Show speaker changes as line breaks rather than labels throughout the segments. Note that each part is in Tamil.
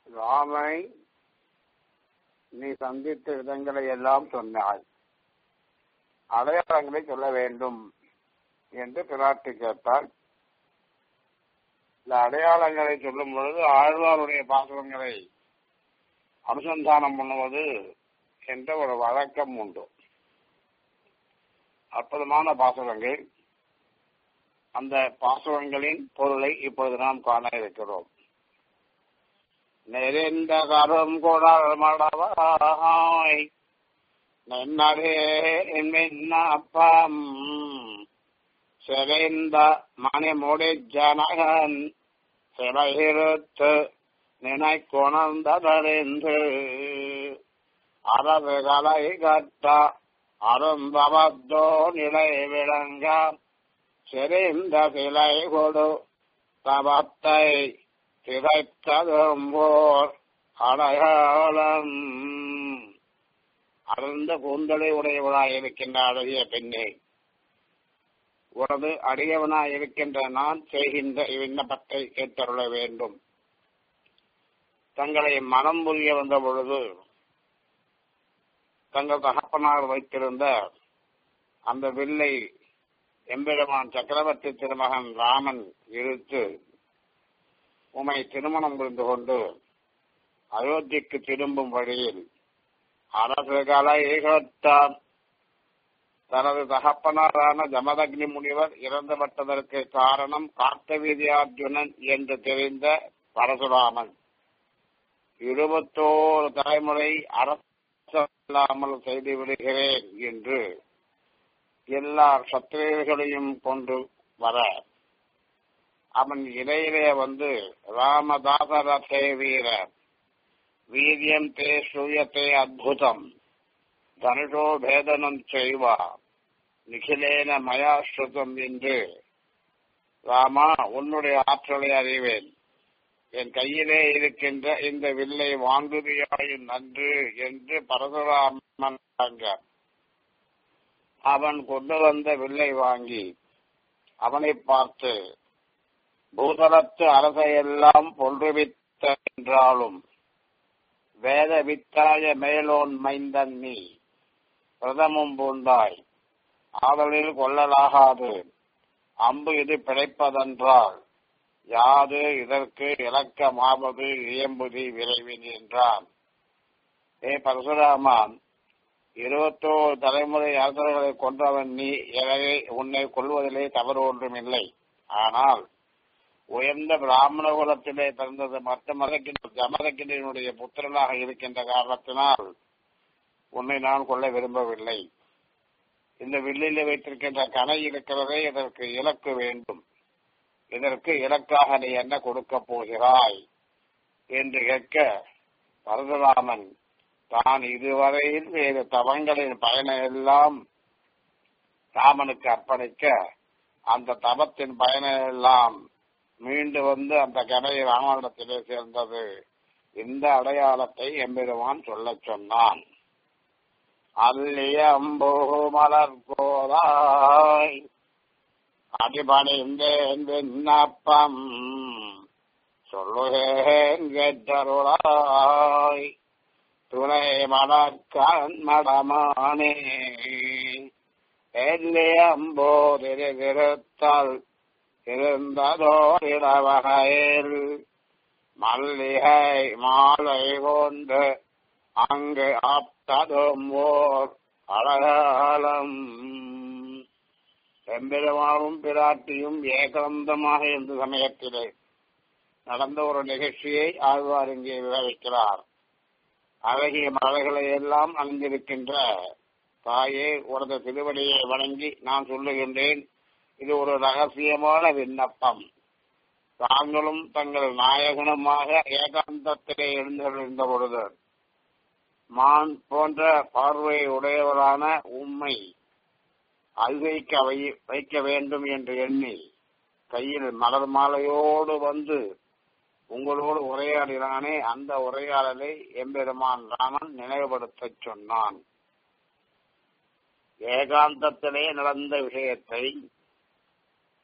ராமை நீ சந்தித்த விதங்களை எல்லாம் சொன்னாய் அடையாளங்களை சொல்ல வேண்டும் என்று பிராட்டி கேட்டால் இந்த அடையாளங்களை சொல்லும் பொழுது ஆழ்வாருடைய பாசுரங்களை அனுசந்தானம் பண்ணுவது என்ற ஒரு வழக்கம் உண்டு அற்புதமான பாசுரங்கள் அந்த பாசுரங்களின் பொருளை இப்பொழுது நாம் காண இருக்கிறோம் நெறிந்த கரும் குடல் மடவாய் நன்னரே மின்னப்பம் செறிந்த மணிமுடி ஜனகன் சிறையிருத்து நினை குணர்ந்ததறிந்து அரபுகளை கட்ட அரும்பவத்தோ நிலை விளங்க செறிந்த சிலை கொடு தவத்தை திரைத்ததும்போர் அடையாளம் அடர்ந்த கூந்தலை உடையவளாய் இருக்கின்ற அழகிய பெண்ணே உனது அடியவனாய் இருக்கின்ற நான் செய்கின்ற விண்ணப்பத்தை கேட்டருள வேண்டும் தங்களை மனம் புரிய வந்த பொழுது தங்கள் தகப்பனார் வைத்திருந்த அந்த வில்லை எம்பெருமான் சக்கரவர்த்தி திருமகன் ராமன் இழுத்து உமை திருமணம் புரிந்து கொண்டு அயோத்திக்கு திரும்பும் வழியில் அரசுகளை ஈகத்தார் தனது தகப்பனாரான ஜமதக்னி முனிவர் இறந்துவிட்டதற்கு காரணம் கார்த்தவீதியார்ஜுனன் என்று தெரிந்த பரசுராமன் இருபத்தோரு தலைமுறை அரசாமல் செய்து விடுகிறேன் என்று எல்லா சத்திரியர்களையும் கொண்டு வர அவன் இடையிலே வந்து ராமதாசரதே வீர வீரியம் தே சூயத்தே அத்புதம் தனுஷோ பேதனம் செய்வ நிகிலேன மயா ஸ்ருதம் என்று ராமா உன்னுடைய ஆற்றலை அறிவேன் என் கையிலே இருக்கின்ற இந்த வில்லை வாங்குதியாயின் நன்று என்று பரசுராமன் அவன் கொண்டு வந்த வில்லை வாங்கி அவனை பார்த்து பூதலத்து அரசையெல்லாம் பொன்றுவித்த என்றாலும் வேத வித்தாய மேலோன் மைந்தன் நீ பிரதமும் பூந்தாய் ஆதலில் கொள்ளலாகாது அம்பு இது பிழைப்பதென்றால் யாது இதற்கு இலக்கமாவது இயம்புதி விரைவின் என்றான் ஏ பரசுராமான் இருபத்தோரு தலைமுறை அரசர்களை கொன்றவன் நீ எனவே உன்னை கொள்வதிலே தவறு ஒன்றும் இல்லை ஆனால் உயர்ந்த பிராமண குலத்திலே பிறந்தது மற்ற ஜமதக்கினுடைய புத்திரனாக இருக்கின்ற காரணத்தினால் உன்னை நான் கொள்ள விரும்பவில்லை இந்த வில்லிலே வைத்திருக்கின்ற கணை இருக்கிறதே இதற்கு இலக்கு வேண்டும் இதற்கு இலக்காக நீ என்ன கொடுக்க போகிறாய் என்று கேட்க பரதுராமன் தான் இதுவரையில் வேறு தவங்களின் பயனை எல்லாம் ராமனுக்கு அர்ப்பணிக்க அந்த தவத்தின் பயனை எல்லாம் மீண்டு வந்து அந்த கதை ராமாயணத்திலே சேர்ந்தது இந்த அடையாளத்தை எம்பெருமான் சொல்ல சொன்னான் அல்லியம்போ மலர் கோதாய் அடிபணிந்தேன் விண்ணப்பம் சொல்லுகேன் கேட்டருளாய் துணை மலர்கண் மடமானே எல்லியம்போ திரு திருத்தல் இருந்ததோரிடவகையில் மல்லிகை மாலை கொண்டு அங்கு ஆப்ததும் ஓர் அழகாலம் எம்பெருமாவும் பிராட்டியும் ஏகாந்தமாக இருந்த சமயத்திலே நடந்த ஒரு நிகழ்ச்சியை ஆழ்வார் இங்கே விவரிக்கிறார் அழகிய மலர்களை எல்லாம் அங்கிருக்கின்ற தாயே உனது திருவடியை வணங்கி நான் சொல்லுகின்றேன் இது ஒரு ரகசியமான விண்ணப்பம் தாங்களும் தங்கள் நாயகனுமாக ஏகாந்தத்திலே எழுந்திருந்த பொழுது மான் போன்ற பார்வை உடையவரான உண்மை அல்வைக்க வைக்க வேண்டும் என்று எண்ணி கையில் மலர் மாலையோடு வந்து உங்களோடு உரையாடினானே அந்த உரையாடலை எம்பெருமான் ராமன் நினைவுபடுத்த சொன்னான் ஏகாந்தத்திலே நடந்த விஷயத்தை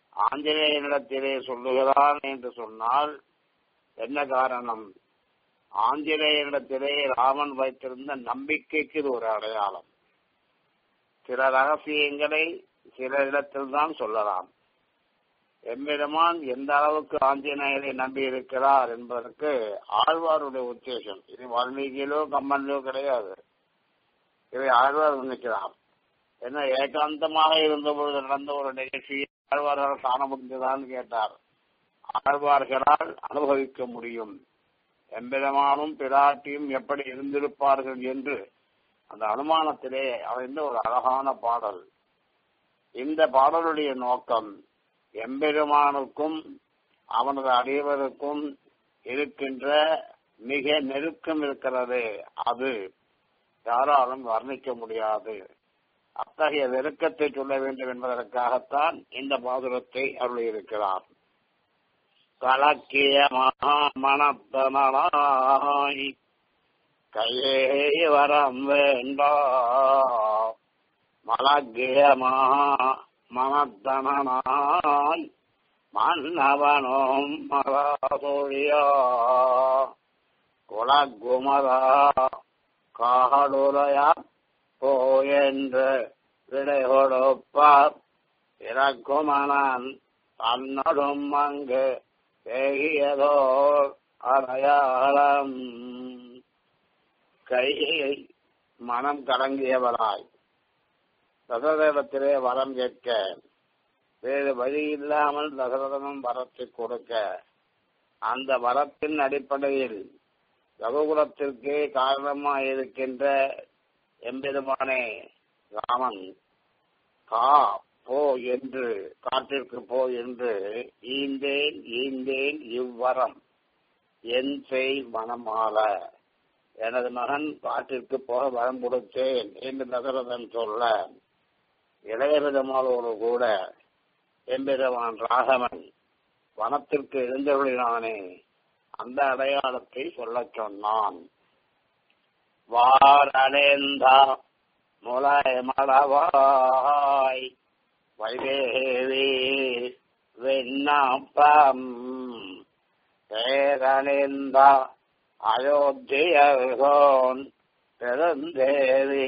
ஆஞ்சநேயனிடத்திலே சொல்லுகிறான் என்று சொன்னால் என்ன காரணம் ஆஞ்சநேயரிடத்திலே ராமன் வைத்திருந்த நம்பிக்கைக்கு இது ஒரு அடையாளம் சில ரகசியங்களை சில இடத்தில் தான் சொல்லலாம் எம்மிடமான் எந்த அளவுக்கு ஆஞ்சநேயரை நம்பி இருக்கிறார் என்பதற்கு ஆழ்வாருடைய உத்தேசம் இது வால்மீகியிலோ கம்மனிலோ கிடையாது இதை ஆழ்வார் நினைக்கிறார் என்ன ஏகாந்தமாக இருந்தபொழுது நடந்த ஒரு நிகழ்ச்சியை ஆழ்வார்கள் காண முடிந்ததான்னு கேட்டார் ஆழ்வார்களால் அனுபவிக்க முடியும் எம்பெருமானும் பிராட்டியும் எப்படி இருந்திருப்பார்கள் என்று அந்த அனுமானத்திலே அமைந்த ஒரு அழகான பாடல் இந்த பாடலுடைய நோக்கம் எம்பெருமானுக்கும் அவனது அடியவருக்கும் இருக்கின்ற மிக நெருக்கம் இருக்கிறது அது யாராலும் வர்ணிக்க முடியாது அத்தகைய நெருக்கத்தை சொல்ல வேண்டும் என்பதற்காகத்தான் இந்த பாதுரத்தை அருளியிருக்கிறார் கலக்கிய மனத்தனாய் கையே வரம் வேண்டா மலக்கிய மனத்தனாய் மன்னவனும் மலசொழியா குலகுமரா காடுரையா போயென்று விடை கொடுப்பார் இறக்குமனன் தன்னடும் அங்கு தேகியதோர் அடையாளம் கையை மனம் கலங்கியவராய் தசரதத்திலே வரம் கேட்க வேறு வழி இல்லாமல் தசரதனும் வரத்தை கொடுக்க அந்த வரத்தின் அடிப்படையில் ரகுகுலத்திற்கே காரணமாக இருக்கின்ற எம்பெருமானே ராமன் கா போ என்று காட்டிற்கு போ என்று ஈந்தேன் ஈந்தேன் இவ்வரம் என் செய் மனமால எனது மகன் காட்டிற்கு போக வரம் கொடுத்தேன் என்று தசரதன் சொல்ல இளையபிரமாளோடு கூட எம்பெருமான் ராகவன் வனத்திற்கு எழுந்தருளினானே அந்த அடையாளத்தை சொல்லச் சொன்னான் வாரலேந்தா முளை மடவாய் வைதேவி வெண்ணப்பம் பேரணிந்த அயோத்தியர்கோன் பெருந்தேவி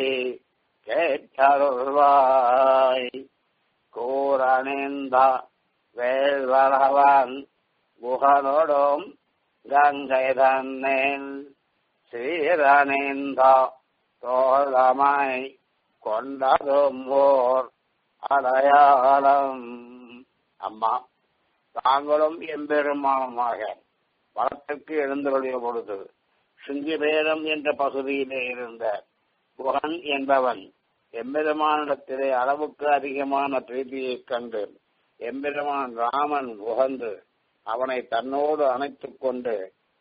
கேட்டருள்வாய் கூரணிந்த வேல்வளவன் குகனோடும் கங்கை தன்னேன் சீரணிந்த தோழமை கொண்டதும் ஓர் அடையாளம் அம்மா தாங்களும் எம்பெருமானமாக வளத்திற்கு எழுந்தருளிய பொழுது சிங்கிபேரம் என்ற பகுதியிலே இருந்த குகன் என்பவன் எம்பெருமானிடத்திலே அளவுக்கு அதிகமான பிரீதியைக் கண்டு எம்பெருமான் ராமன் உகந்து அவனை தன்னோடு அணைத்துக் கொண்டு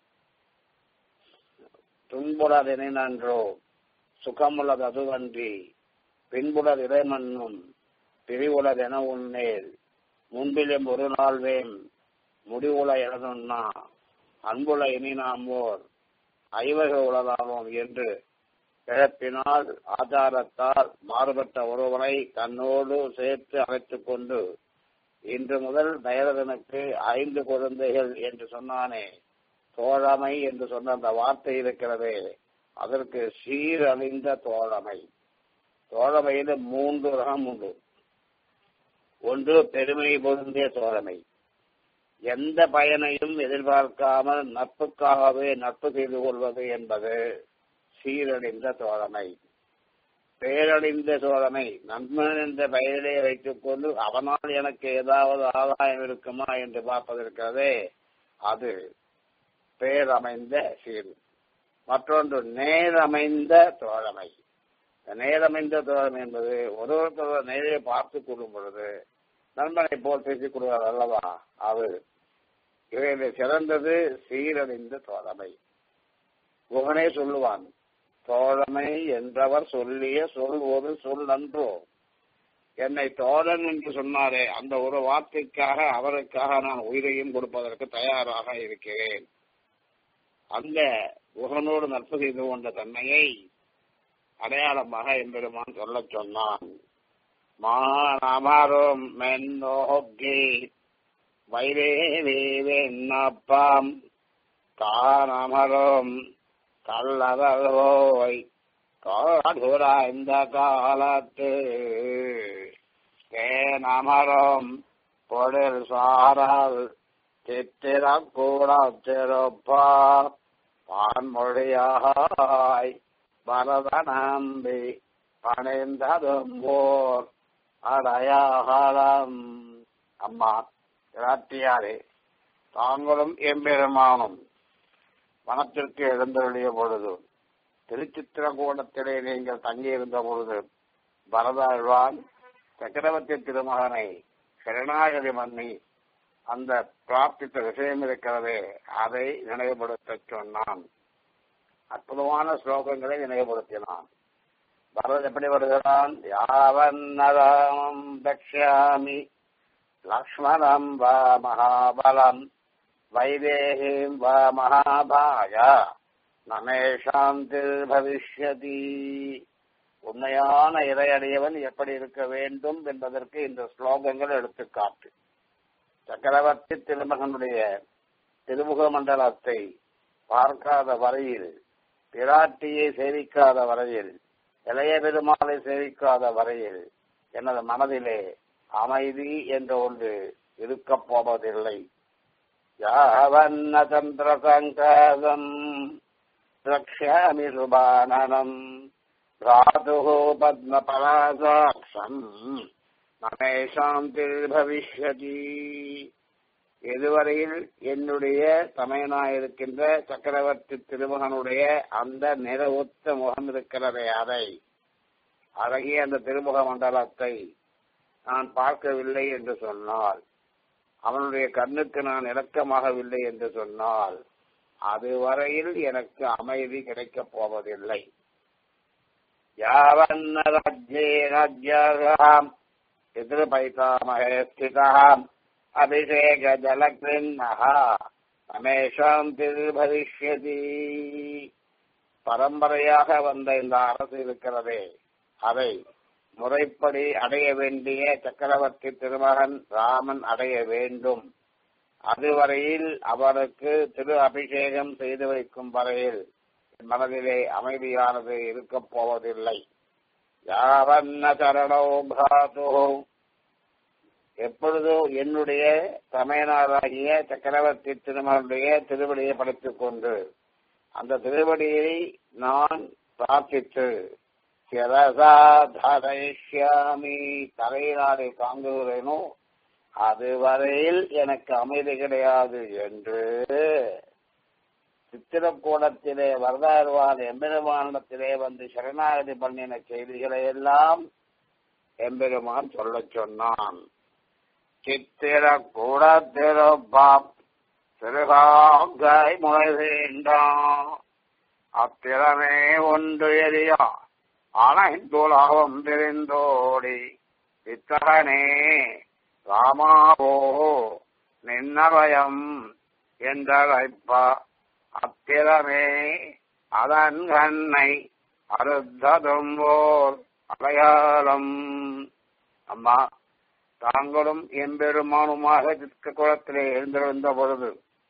துன்புறதினை நன்றோ சுகமுள்ளது அதுவன்றி பின்புலர் இறைமண்ணும் பிரிவுலதென உன்னேல் முன்பிலும் ஒரு நாள் வேம் முடிவுல எனதுன்னா அன்புல இனி நாம் ஓர் ஐவக உலகாவோம் என்று கிளப்பினால் ஆச்சாரத்தால் மாறுபட்ட ஒருவனை தன்னோடு சேர்த்து அழைத்துக் கொண்டு இன்று முதல் தயரதனுக்கு ஐந்து குழந்தைகள் என்று சொன்னானே தோழமை என்று சொன்ன அந்த வார்த்தை இருக்கிறதே அதற்கு சீரழிந்த தோழமை தோழமையில மூன்று ரகம் உண்டு ஒன்று பெருமை பொருந்திய தோழமை எந்த பயனையும் எதிர்பார்க்காமல் நட்புக்காகவே நட்பு செய்து கொள்வது என்பது சீரழிந்த தோழமை பேரழிந்த சோழமை நண்பன் என்ற பெயரிலே வைத்துக் கொண்டு அவனால் எனக்கு ஏதாவது ஆதாயம் இருக்குமா என்று பார்ப்பதற்கிறதே அது பேரமைந்த சீர் மற்றொன்று நேரமைந்த தோழமை நேரமைந்த தோழமை என்பது ஒருவருக்கொருவர் நேரே பார்த்து கொள்ளும் பொழுது நண்பனை போல் பேசிக் கொள்வார் அல்லவா அது இவைகளில் சிறந்தது சீரழிந்த தோழமை குகனே சொல்லுவான் தோழமை என்றவர் சொல்லிய சொல் ஒரு சொல் நன்றோ என்னை தோழன் என்று சொன்னாரே அந்த ஒரு வார்த்தைக்காக அவருக்காக நான் உயிரையும் கொடுப்பதற்கு தயாராக இருக்கிறேன் அந்த குகனோடு நட்பு செய்து கொண்ட தன்மையை அடையாளமாக எம்பெருமான் சொல்லச் சொன்னான் மானமரும் மென்னோக்கி வைரேவி வெண்ணப்பாம் தானமரும் கல்லதோய் காடுரா இந்த காலத்து தேனமரும் பொழில் சாரல் சித்திரக்கூட திருப்பார் பான்மொழியாய் பரத நம்பி பணிந்ததும் போர் அடையாளம் அம்மா இராட்டியாரே தாங்களும் எம்பெருமானும் வனத்திற்கு எழுந்தருளிய பொழுது திருச்சித்திரகூடத்திலே நீங்கள் தங்கியிருந்த பொழுது பரதாழ்வான் சக்கரவர்த்தி திருமகனை சரணாகதி மன்னி அந்த பிரார்த்தித்த விஷயம் இருக்கிறதே அதை நினைவுபடுத்த சொன்னான் அற்புதமான ஸ்லோகங்களை நினைவுபடுத்தினான் பரத் எப்படி வருகிறான் யாவன்னதாம் தக்ஷாமி லக்ஷ்மணம் வா மகாபலம் வைதேகிம் வா மகாபாய நமேஷாந்தில் பவிஷ்யதி உண்மையான இறையடியவன் எப்படி இருக்க வேண்டும் என்பதற்கு இந்த ஸ்லோகங்கள் எடுத்துக்காட்டு சக்கரவர்த்தி திருமகனுடைய திருமுக மண்டலத்தை பார்க்காத வரையில் பிராட்டியை சேவிக்காத வரையில் இளைய பெருமாளை சேவிக்காத வரையில் எனது மனதிலே அமைதி என்ற ஒன்று இருக்கப் போவதில்லை யாவன்ன சந்திர சங்கதம் ரக்ஷாமி சுபானனம் ராது பத்மபலாசாட்சம் மமே சாந்திர் பவிஷ்யதி எதுவரையில் என்னுடைய தமையனாயிருக்கின்ற சக்கரவர்த்தி திருமகனுடைய அந்த நிறவொத்த முகம் இருக்கிறதே அதை அழகிய அந்த திருமுக மண்டலத்தை நான் பார்க்கவில்லை என்று சொன்னால் அவனுடைய கண்ணுக்கு நான் இறக்கமாகவில்லை என்று சொன்னால் அதுவரையில் எனக்கு அமைதி கிடைக்கப் போவதில்லை யாவன்ன ராஜ்யே ராஜ்யாம் பிதృபைதாமகே ஸ்திதாம் அபிஷேக ஜலகிருண்ணஹா ரமேஷாம் திருபவிஷ்யதி பரம்பரையாக வந்த இந்த அரசு இருக்கிறதே அதை முறைப்படி அடைய வேண்டிய சக்கரவர்த்தி திருமகன் ராமன் அடைய வேண்டும் அதுவரையில் அவருக்கு திரு அபிஷேகம் செய்து வைக்கும் வரையில் மனதிலே அமைதியானது இருக்கப் போவதில்லை யாவன்ன சரணோ பாது எப்பொழுதோ என்னுடைய தமையனாராகிய சக்கரவர்த்தி திருமகனுடைய திருவடியை படைத்துக் கொண்டு அந்த திருவடியை நான் பிரார்த்தித்து சிரசா தரைஷ்யாமி தலையினாலே தாங்குகிறேனோ அதுவரையில் எனக்கு அமைதி கிடையாது என்று சித்திரக்கூடத்திலே வரதாழ்வான் எம்பெருமானத்திலே வந்து சரணாகதி பண்ணின செய்திகளை எல்லாம் எம்பெருமான் சொல்லச் சொன்னான் சித்திர கூடத்திருப்பாம் சிறுகாய் முறை வேண்டாம் அத்திறமே ஒன்று எரியா அனைத்துலகம் தெரிந்தோடி வித்தகனே ராமாவோ நின்னவயம் என்றழைப்ப அத்திரமே அதன் கண்ணை அறுத்ததும் ஓர் அடையாளம் அம்மா தாங்களும் எம்பெருமானுமாக குளத்திலே எழுந்திருந்த பொழுது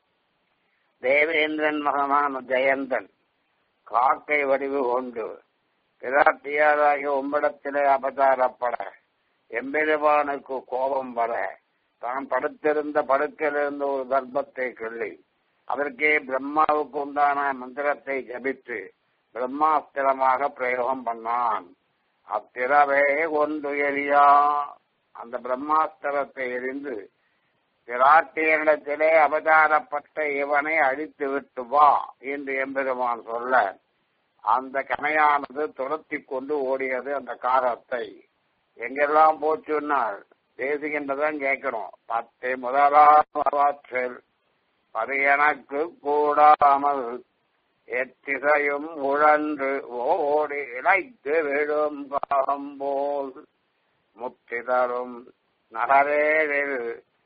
தேவேந்திரன் மகனான ஜெயந்தன் காக்கை வடிவு கொண்டு பிராட்டியாராகிய உம்மிடத்திலே அபசாரப்பட எம்பெருமானுக்கு கோபம் வர தான் படுத்திருந்த படுக்கையிலிருந்த ஒரு தர்ப்பத்தை கிள்ளி அதற்கே பிரம்மாவுக்கு உண்டான மந்திரத்தை ஜபித்து பிரம்மாஸ்திரமாக பிரயோகம் பண்ணான் அத்திரவே ஒன்று எரியா அந்த பிரம்மாஸ்திரத்தை எரிந்து பிராட்டியனிடத்திலே அவதாரப்பட்ட இவனை அழித்து விட்டு வா என்று எம்பெருமான் சொல்ல அந்த கனையானது துரத்தி கொண்டு ஓடியது அந்த காரத்தை எங்கெல்லாம் போச்சுன்னால் பேசுகின்றதான் கேட்கணும் பத்தை முதலாற்றில் அது எனக்கு கூடாமல் எத்திசையும் உழன்று ஓடி இழைத்து விழும் காகம்போல் முக்தி தரும் நகரேழில்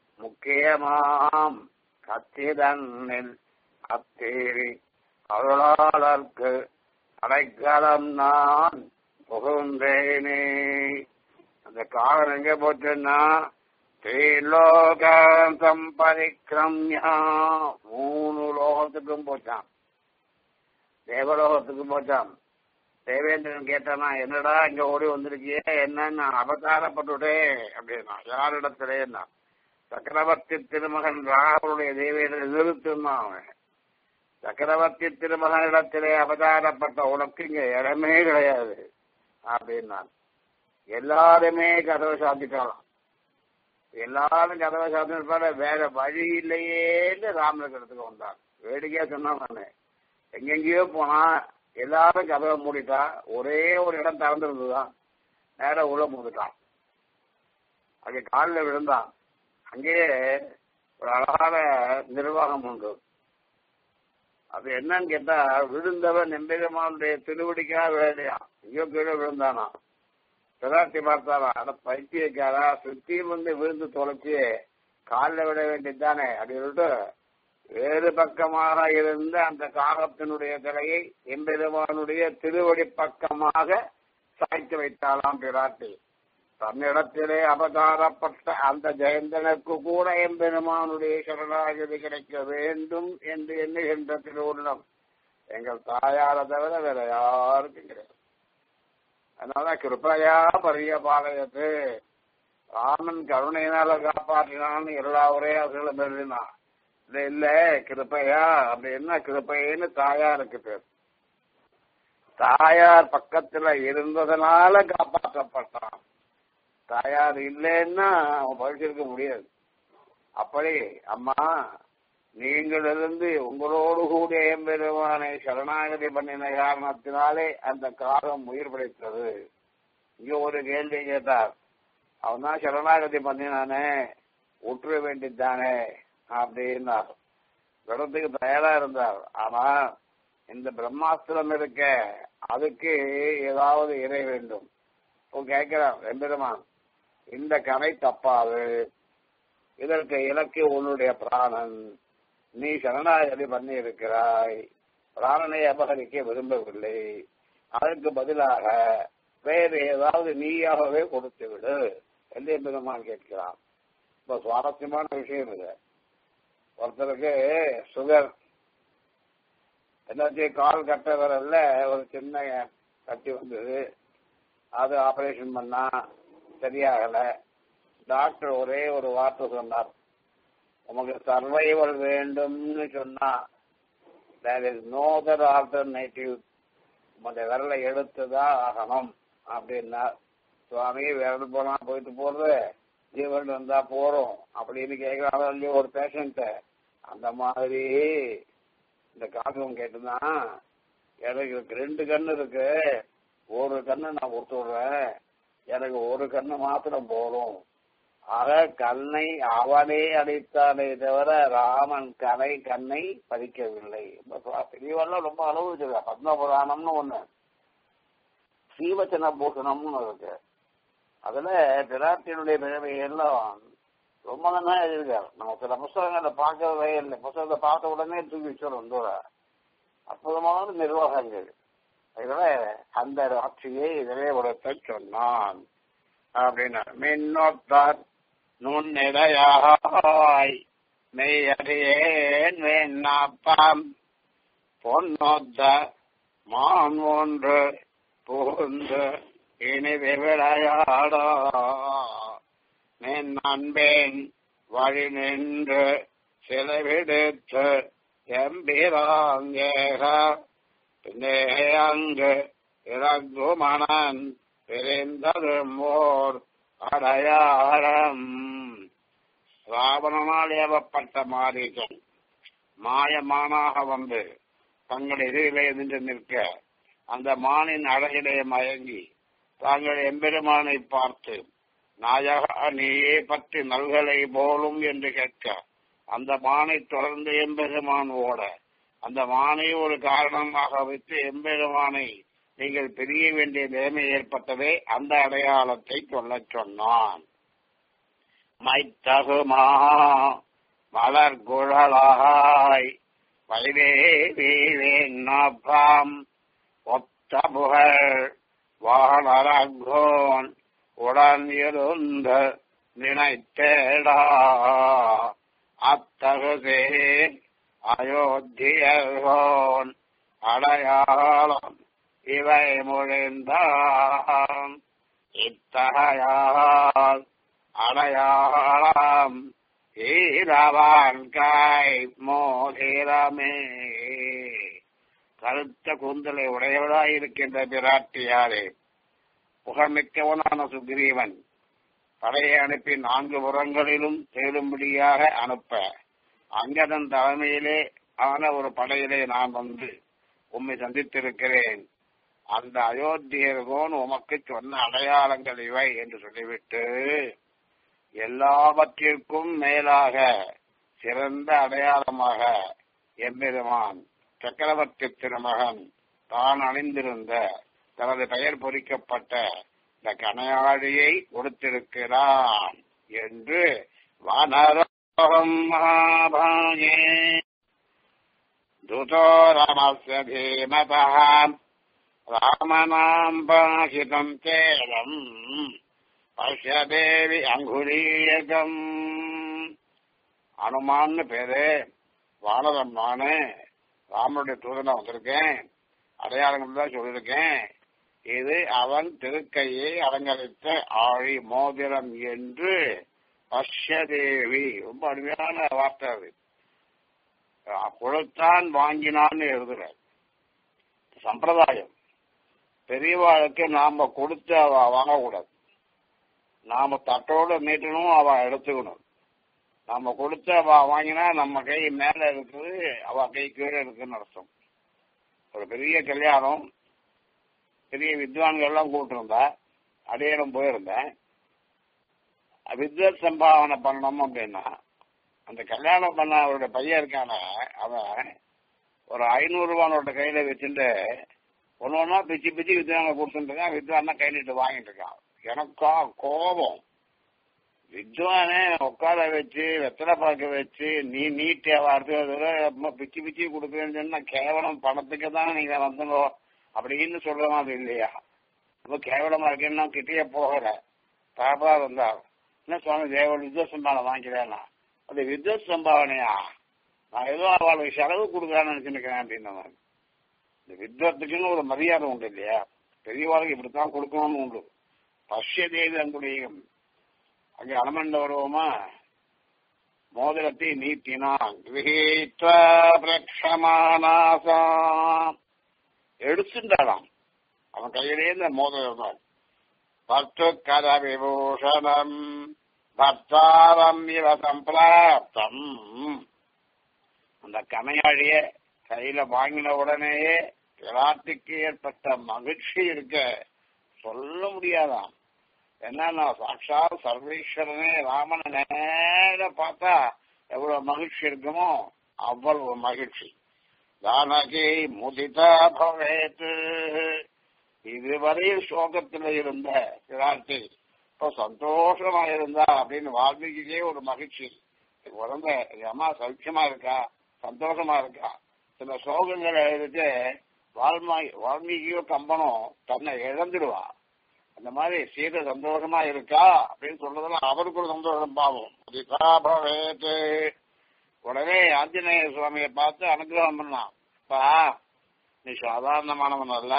முக்கியமாம் கத்திதன்னில் அத்தீரி அருளாளர்க்கு அடைக்கலம் நான் புகுந்தேனே அந்த காலம் எங்க போச்சுன்னா ஸ்ரீலோகம் சம்பரிக்கிரம்யா மூணு லோகம் லோகத்துக்கும் போச்சான் தேவலோகத்துக்கும் போச்சான் தேவேந்திரன் கேட்டானா என்னடா இங்க ஓடி வந்திருக்கியே என்னன்னு அபகாரப்பட்டுட்டேன் அப்படின்னா யாரிடத்திலேன்னா சக்கரவர்த்தி திருமகன் ராவனுடைய தேவேந்திரன் நிறுத்துனான் அவன் சக்கரவர்த்தி திருமகனிடத்திலே அவதாரப்பட்ட உனக்கு இங்க இடமே கிடையாது அப்படின்னான் எல்லாருமே கதவை சாத்திட்டாலும் எல்லாரும் கதவை சாத்தின வேற வழி இல்லையேன்னு ராமனுக்கு இடத்துக்கு வந்தான் வேடிக்கையா சொன்னான் நானு எங்கெங்கேயோ போனா எல்லாரும் கதவை மூடிட்டா ஒரே ஒரு இடம் திறந்துருந்துதான் நேர உள்ள மூடிட்டான் அங்கே காலில் விழுந்தான் அங்கேயே ஒரு அழகான நிர்வாகம் உண்டு அது என்னன்னு கேட்டா விழுந்தவன் நெம்பெருமானுடைய திருவடிக்காக வேலையா ஐயோ கீழே விழுந்தானா பிராட்டி பார்த்தாரா அட பைத்தியக்காரா சுத்தியும் வந்து விழுந்து தொலைச்சி காலில் விட வேண்டியதுதானே அப்படின்னு சொல்லிட்டு வேறு பக்கமாக இருந்த அந்த காகத்தினுடைய தலையை எம்பெருமானுடைய திருவடி பக்கமாக சாய்த்து வைத்தாளாம் பிராட்டி தன்னிடத்திலே அவதாரப்பட்ட அந்த ஜெயந்தனுக்கு கூட எம்பெருமானுடைய சரணாகதி கிடைக்க வேண்டும் என்று எண்ணுகின்ற திருவுள்ளம் எங்கள் தாயார தவிர வேற யாருக்கும் கிடையாது அதனால கிருப்பையா பரிய பாளையத்து ராமன் கருணையினால காப்பாற்றினான்னு எல்லா உரையாசிகளும் எழுதினான் இல்ல இல்ல கிருப்பையா அப்படி என்ன கிருப்பைன்னு தாயாருக்கு பேர் தாயார் பக்கத்துல இருந்ததுனால காப்பாற்றப்பட்டான் தாயார் இல்லைன்னா அவன் படிச்சிருக்க முடியாது அப்படி அம்மா நீங்கள் இருந்து உங்களோடு கூட எம்பெருமானை சரணாகதி பண்ணின காரணத்தினாலே அந்த காகம் உயிர் பிழைத்தது இங்க ஒரு கேள்வி கேட்டார் அவன் தான் சரணாகதி பண்ணினானே உற்ற வேண்டியதானே அப்படின்னார் விடத்துக்கு தயாரா இருந்தார் ஆனா இந்த பிரம்மாஸ்திரம் இருக்க அதுக்கு ஏதாவது இறை வேண்டும் இப்போ கேட்கிறான் எம்பெருமான் இந்த கதை தப்பாது இதற்கு இலக்கு உன்னுடைய பிராணன் நீ சரணாகதி பண்ணி இருக்கிறாய் பிராணனை அபகரிக்க விரும்பவில்லை அதற்கு பதிலாக வேறு ஏதாவது நீயாகவே கொடுத்து விடு என்று பெருமான் கேட்கிறான் இப்ப சுவாரஸ்யமான விஷயம் இது ஒருத்தருக்கு சுகர் என்னாச்சு கால் கட்ட வரல ஒரு சின்ன கட்டி வந்தது அது ஆபரேஷன் பண்ணா சரியாகல டாக்டர் ஒரே ஒரு வார்த்தை சொன்னார் உமக்கு சர்வைவல் வேண்டும்னு சொன்னா there is no other alternative உங்களுடைய விரலை எடுத்துதான் ஆகணும் அப்படின்னா சுவாமி விரல் போனா போயிட்டு போறது ஜீவன் வந்தா போறோம் அப்படின்னு கேட்கிறாங்க இல்லையோ ஒரு பேஷண்ட அந்த மாதிரி இந்த காகம் கேட்டுதான் எனக்கு ரெண்டு கண்ணு இருக்கு ஒரு கண்ணு நான் கொடுத்து விடுறேன் எனக்கு ஒரு கண்ணு மாத்திரம் போதும் ஆக கண்ணை அவனே அடித்தானே தவிர ராமன் கலை கண்ணை பதிக்கவில்லை பெரியவெல்லாம் ரொம்ப அளவு வச்சிருக்கா பத்மபுராணம்னு ஒண்ணு ஸ்ரீவச்சன பூஷணம்னு இருக்கு அதுல பிராட்டியினுடைய பிழமை எல்லாம் ரொம்ப நல்லா எழுதியிருக்காரு நம்ம சில புஸ்தகங்களை பார்க்கவே இல்லை புஸ்தகத்தை பார்த்த உடனே தூக்கி வச்சிடும் தூர அற்புதமான நிர்வாகங்கள் அதனால அந்த ஆட்சியை இதிலே உடத்தை சொன்னான் அப்படின்னா மின்னொத்தார் நுண்ணிடையாய் மெய்யறியேன் வேணாப்பாம் பொன்னொத்த மான் ஒன்று புகுந்து இனி விளையாடா நின் அன்பேன் வழி நின்று சிலவிடுத்து எம்பிராங்கேக பின்னே அங்கு இறங்குமணன் பிரிந்ததும் ஓர் அடையாளம் ராவணனால் ஏவப்பட்ட மாரீசன் மாயமானாக வந்து தங்கள் எதிரிலே நின்று நிற்க அந்த மானின் அழகிலே மயங்கி தாங்கள் எம்பெருமானை பார்த்து நாயகா நீயே பற்றி நல்கலை போலும் என்று கேட்க அந்த மானை தொடர்ந்து எம்பெருமான் ஓட அந்த மானை ஒரு காரணமாக வைத்து எம்பெருமானை நீங்கள் பிரிய வேண்டிய நிலைமை ஏற்பட்டதே அந்த அடையாளத்தை சொல்லச் சொன்னான் மைத்தகுமா மலர் குழலாய் வைவேவேன்னாப்பாம் ஒத்த புகழ் வாழறங்கோன் உடன் இருந்த நினைத்தேடா அத்தகுதே அயோத்தியோன் அடையாளம் இவை முழிந்தான் இத்தகையால் அடையாளம் ஈரவான் காய் மோதிரமே கருத்த கூந்தலை உடையவளாய் இருக்கின்ற பிராட்டியாரே புகழ்மிக்கவனான சுக்ரீவன் படையை அனுப்பி நான்கு புறங்களிலும் தேடும்படியாக அனுப்ப அங்கதன் தலைமையிலே ஆன ஒரு படையிலே நான் வந்து உம்மை சந்தித்திருக்கிறேன் அந்த அயோத்தியர்கோன் உமக்கு சொன்ன அடையாளங்கள் இவை என்று சொல்லிவிட்டு எல்லாவற்றிற்கும் மேலாக சிறந்த அடையாளமாக எம்பெருமான் சக்கரவர்த்தி திருமகன் தான் அணிந்திருந்த தனது பெயர் பொறிக்கப்பட்ட இந்த கனையாழியை கொடுத்திருக்கிறான் என்று வானரோகம் மகாபாகே துதோ ராமஸ்ய தீமதாம் ராமனாம் பாஷிதம் கேலம் பஷ்யதேவி அங்குலீயகம் அனுமான்னு பேரு வானரம் நானு ராமனுடைய தூதனா வந்திருக்கேன் அடையாளங்கள் தான் சொல்லியிருக்கேன் இது அவன் திருக்கையை அலங்கரித்த ஆழி மோதிரம் என்று பஷ்யதேவி ரொம்ப அருமையான வார்த்தை அது கொடுத்தான் வாங்கினான்னு எழுதுற சம்பிரதாயம் பெரியவாளுக்கு நாம கொடுத்து அவ வாங்கக்கூடாது நாம தட்டோட நீட்டணும் அவ எடுத்துக்கணும் நாம கொடுத்து அவ வாங்கினா நம்ம கை மேல இருக்குது அவ கை கீழே இருக்குன்னு அர்த்தம் ஒரு பெரிய கல்யாணம் பெரிய வித்வான்கள் எல்லாம் கூப்பிட்டுருந்தா அடையாளம் போயிருந்தேன் வித்வத் சம்பாவனை பண்ணணும் அப்படின்னா அந்த கல்யாணம் பண்ண அவருடைய பையன் இருக்கான அவன் ஒரு ஐநூறு ரூபானோட கையில வச்சுட்டு ஒன்னு ஒன்னா பிச்சு பிச்சு வித்வான கொடுத்துருக்கான் வித்வான் கை நீட்டு வாங்கிட்டு இருக்கான் எனக்கா கோபம் வித்வானே உட்கார வச்சு வெத்தலை பார்க்க வச்சு நீ நீட்டிய வார்த்தை பிச்சு பிச்சு கொடுக்குறேன்னு சொன்னா கேவலம் பணத்துக்கு தான் நீங்க வந்துங்கோ அப்படின்னு சொல்ற மாதிரி இல்லையா ரொம்ப கேவலமா இருக்குன்னா கிட்டேயே போகல பாபா வந்தா என்ன சுவாமி தேவன் வித்வத் சம்பாவனை வாங்கிக்கிறேன்னா அது வித்வத் சம்பாவனையா நான் ஏதோ அவளுக்கு செலவு கொடுக்குறான்னு நினைச்சுருக்கேன் அப்படின்ன மாதிரி இந்த வித்வத்துக்குன்னு ஒரு மரியாதை உண்டு இல்லையா பெரியவாளுக்கு இப்படித்தான் கொடுக்கணும்னு உண்டு பஷ்ய தேவி அங்குடைய அங்கே அலமண்ட வருவோமா மோதிரத்தை நீட்டினான் பிரக்ஷமானாசாம் எடுத்துட்டாளாம் அவன் கையிலே இந்த மோதிரம் தான் பத்து கர விபூஷணம் பக்தாரம் இவ சம்பிராப்தம் அந்த கமையாழிய கையில வாங்கின உடனேயே விராட்டிக்கு ஏற்பட்ட மகிழ்ச்சி இருக்க சொல்ல முடியாதாம் என்னன்னா சாட்சா சர்வேஸ்வரனே ராமனை நேர பார்த்தா எவ்வளவு மகிழ்ச்சி இருக்குமோ அவ்வளவு மகிழ்ச்சி தானகி முதிதா பவேத் இதுவரை சோகத்துல இருந்த பிராட்டி இப்ப சந்தோஷமா இருந்தா அப்படின்னு வால்மீகிக்கே ஒரு மகிழ்ச்சி குழந்தை என் அம்மா சௌக்கியமா இருக்கா சந்தோஷமா இருக்கா சில சோகங்களை எழுதிட்டு வால்மீகி வால்மீகியோ கம்பனும் தன்னை இழந்துடுவா அந்த மாதிரி சீதை சந்தோஷமா இருக்கா அப்படின்னு சொல்றதுல அவருக்கு ஒரு சந்தோஷம் பாவம் பவேத் உடனே ஆஞ்சநேய சுவாமியை பார்த்து அனுகிரகம் பண்ணான் பா நீ சாதாரணமானவன் அல்ல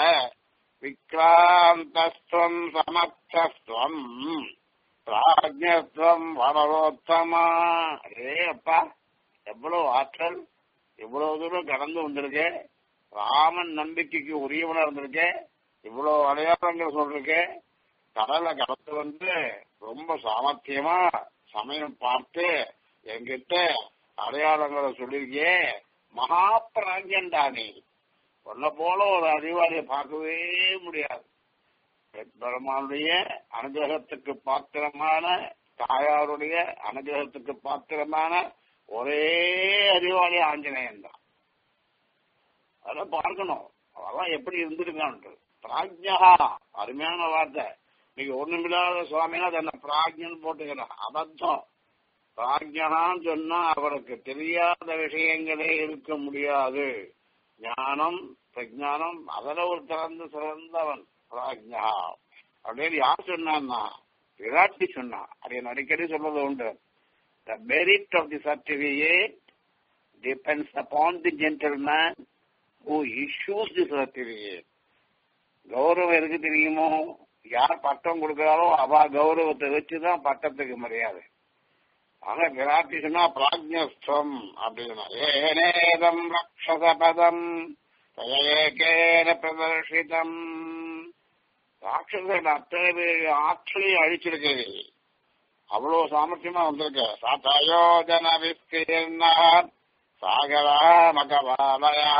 விக்ராந்தஸ்துவம் சமர்த்தஸ்துவம் பிராஜ்யத்துவம் வனரோத்தமா ஏ அப்பா எவ்வளவு ஆற்றல் இவ்வளவு தூரம் கடந்து வந்திருக்கே ராமன் நம்பிக்கைக்கு உரியவனா இருந்திருக்கே இவ்வளவு அடையாளங்கள் சொல்லிருக்கே கடலை கடந்து வந்து ரொம்ப சாமர்த்தியமா சமயம் பார்த்து என்கிட்ட அடையாளங்களை சொல்லியிருக்கியே மகா பிராஞ்சண்டா நீ உன்னை போல ஒரு அறிவாளியை பார்க்கவே முடியாது பெருமானுடைய அனுகிரகத்துக்கு பாத்திரமான தாயாருடைய அனுகிரகத்துக்கு பாத்திரமான ஒரே அறிவாளி ஆஞ்சநேயன் தான் அதெல்லாம் பார்க்கணும் அதெல்லாம் எப்படி இருந்திருக்கான்ட்டு பிராஜ்யா அருமையான வார்த்தை நீங்க ஒண்ணுமில்லாத சுவாமினா தன்னை பிராஜ்யன்னு போட்டுக்கிறான் அபத்தம் பிராஜ்யான்னு சொன்னா அவருக்கு தெரியாத விஷயங்களே இருக்க முடியாது ஞானம் பிரஜானம் அதுல ஒரு சிறந்த சிறந்தவன் பிராஜ்யா அப்படின்னு யார் சொன்னான்னா விராட்டி சொன்னா அது என் அடிக்கடி சொல்றது உண்டு the merit of the certificate depends upon the gentleman who issues the certificate. கௌரவம் எதுக்கு தெரியுமோ யார் பட்டம் கொடுக்கிறாரோ அவ கௌரவத்தை வச்சுதான் பட்டத்துக்கு மரியாதை ஆனா விராட்டி சொன்னா பிராஜ்யஸ்தம் அப்படின்னா ஏனேதம் ரக்ஷத பதம் ஏகேன பிரதர்ஷிதம் ராட்சசர்கள் அத்தனை பேர் ஆற்றலையும் அழிச்சிருக்கிறது அவ்வளவு சாமர்த்தியமா வந்திருக்க சாத்தாயோஜன விஸ்தீர்ணா சாகரா மகவாலயா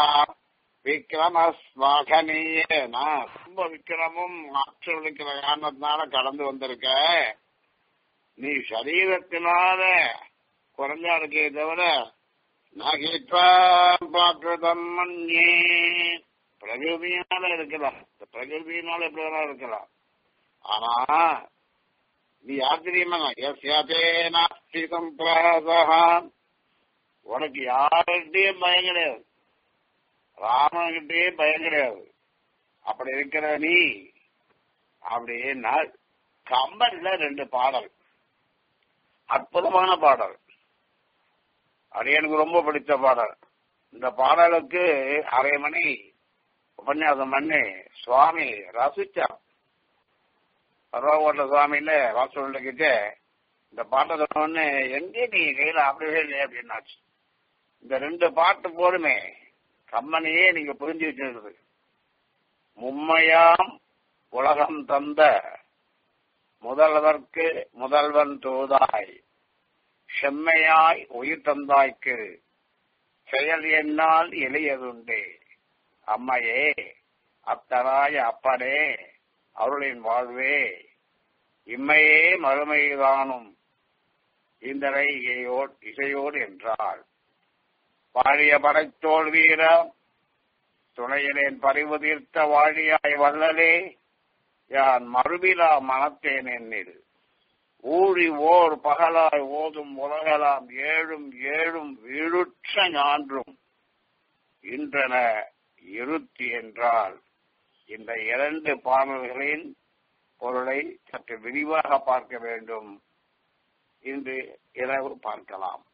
விக்ரமஸ்வாகனீயனா ரொம்ப விக்கிரமும் ஆற்றல் இருக்கிற காரணத்தினால கடந்து வந்திருக்க நீ சரீரத்தினால குறைஞ்சா இருக்கே தவிர நகித்வாம் மண்ணே பிரகிருதியினால இருக்கலாம் இந்த பிரகிருதியினால எப்படி வேணா இருக்கலாம் ஆனா நீ யார் தெரியுமா எஸ்யாதே நாஸ்தி சம்பிரதா உனக்கு யார்கிட்டயும் பயம் கிடையாது ராமன்கிட்டயே பயம் கிடையாது அப்படி இருக்கிற நீ அப்படின்னா கம்பன்ல ரெண்டு பாடல் அற்புதமான பாடல் அது எனக்கு ரொம்ப பிடித்த பாடல் இந்த பாடலுக்கு அரை மணி உபன்யாசம் பண்ணி சுவாமி ரசிச்சார் பரவாயில்ல சுவாமியில வாசல்கிட்ட இந்த பாட்டை சொன்ன எங்கே நீ கையில அப்படியே இல்லையே அப்படின்னாச்சு இந்த ரெண்டு பாட்டு போதுமே கம்மனையே நீங்க புரிஞ்சு வச்சிருக்குது மும்மையாம் உலகம் தந்த முதல்வர்க்கு முதல்வன் தோதாய் செம்மையாய் உயிர் தந்தாய்க்கு செயல் என்னால் எளியதுண்டே அம்மையே அத்தராய அப்பனே அருளின் வாழ்வே இம்மையே மறுமைதானும் இந்தரை இசையோடு இசையோடு என்றாள் வாழிய படைத்தோல் வீர துணையிலேன் பறிவு தீர்த்த வாழியாய் வல்லலே யான் மறுபிலா மனத்தேன் என்னில் ஊழி ஓர் பகலாய் ஓதும் உலகலாம் ஏழும் ஏழும் வீழுற்ற ஞான்றும் இன்றன இருத்தி என்றால் இந்த இரண்டு பாடல்களின் பொருளை சற்று விரிவாக பார்க்க வேண்டும் இன்று இரவு பார்க்கலாம்